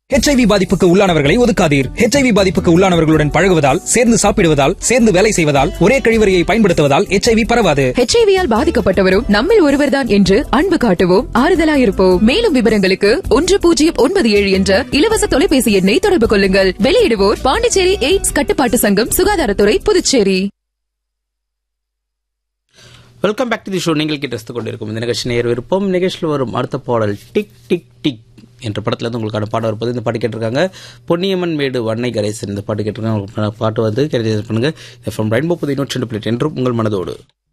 HIV பாதிப்புக்கு உள்ளானவர்களை ஒதுக்காதீர் HIV பாதிப்புக்கு உள்ளானவர்களுடன் பழகுவதால் சேர்ந்து சாப்பிடுவதால் சேர்ந்து வேலை செய்வதால் ஒரே கழிவறையை பயன்படுத்துவதால் ஹெச்ஐவி பரவாது ஹெச்ஐவியால் பாதிக்கப்பட்டவரும் நம்மில் ஒருவர்தான் என்று அன்பு காட்டுவோம் ஆறுதலாயிருப்போம் மேலும் விவரங்களுக்கு ஒன்று பூஜ்ஜியம் ஒன்பது ஏழு என்ற இலவச தொலைபேசி எண்ணை தொடர்பு கொள்ளுங்கள் வெளியிடுவோர் பாண்டிச்சேரி எய்ட்ஸ் கட்டுப்பாட்டு சங்கம் சுகாதாரத்துறை Puducherry welcome back to the show நீங்கள் கிட்ட கொண்டிருக்கும் இந்த நிகழ்ச்சி நேர் விருப்பம் நிகழ்ச்சியில் வரும் அடுத்த பாடல் டிக் டிக் டிக் என்ற படத்துல இருந்து உங்களுக்கான பாடம் இருப்பது இந்த பாட்டு கேட்டிருக்காங்க பொன்னியம்மன் மேடு வண்ணை கணேசன் இந்த பாட்டு கேட்டிருக்காங்க உங்களுக்கு பாட்டு வந்து கேட்டு பண்ணுங்க எஃப்எம் ரெயின்போ புது நூற்றி ரெண்டு பிளேட் என்றும் உங்கள் மனதோடு